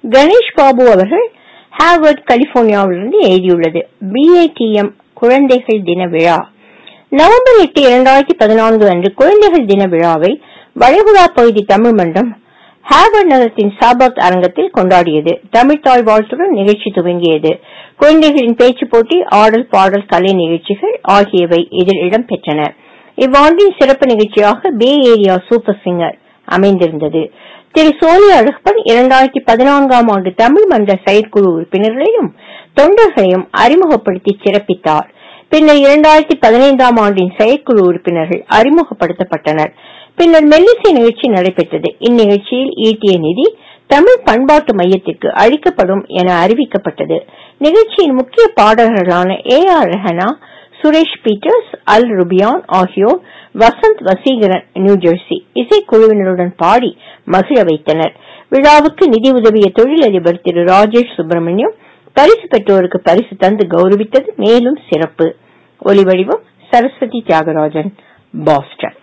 கணேஷ் பாபு அவர்கள் ஹார்வர்ட் கலிபோர்னியாவிலிருந்து எழுதியுள்ளது பிஏடிஎம் குழந்தைகள் தின விழா நவம்பர் எட்டு இரண்டாயிரத்தி பதினான்கு அன்று குழந்தைகள் தின விழாவை வளைகுடா பகுதி தமிழ் மன்றம் ஹார்வர்ட் நகரத்தின் சாபாத் அரங்கத்தில் கொண்டாடியது தமிழ்த்தாய் வாழ்த்துடன் நிகழ்ச்சி துவங்கியது குழந்தைகளின் பேச்சு போட்டி ஆடல் பாடல் கலை நிகழ்ச்சிகள் ஆகியவை இதில் இடம்பெற்றன இவ்வாண்டின் சிறப்பு நிகழ்ச்சியாக பே ஏரியா சூப்பர் சிங்கர் அமைந்திருந்தது திரு சோனி அழகப்பன் இரண்டாயிரத்தி பதினான்காம் ஆண்டு தமிழ் மன்ற செயற்குழு உறுப்பினர்களையும் தொண்டர்களையும் அறிமுகப்படுத்தி சிறப்பித்தார் பின்னர் இரண்டாயிரத்தி பதினைந்தாம் ஆண்டின் செயற்குழு உறுப்பினர்கள் அறிமுகப்படுத்தப்பட்டனர் பின்னர் மெல்லிசை நிகழ்ச்சி நடைபெற்றது இந்நிகழ்ச்சியில் ஈட்டிய நிதி தமிழ் பண்பாட்டு மையத்திற்கு அளிக்கப்படும் என அறிவிக்கப்பட்டது நிகழ்ச்சியின் முக்கிய பாடகர்களான A R Rehana Suresh Peters Al Rubian ஆகியோர் வசந்த் வசீகரன் நியூஜெர்சி இசைக்குழுவினருடன் பாடி மகிழ வைத்தனர் விழாவுக்கு நிதி உதவிய தொழிலதிபர் திரு ராஜேஷ் சுப்பிரமணியம் பரிசு பெற்றோருக்கு பரிசு தந்து கௌரவித்தது மேலும் சிறப்பு ஒலிவடிவம் சரஸ்வதி தியாகராஜன் பாஸ்டன்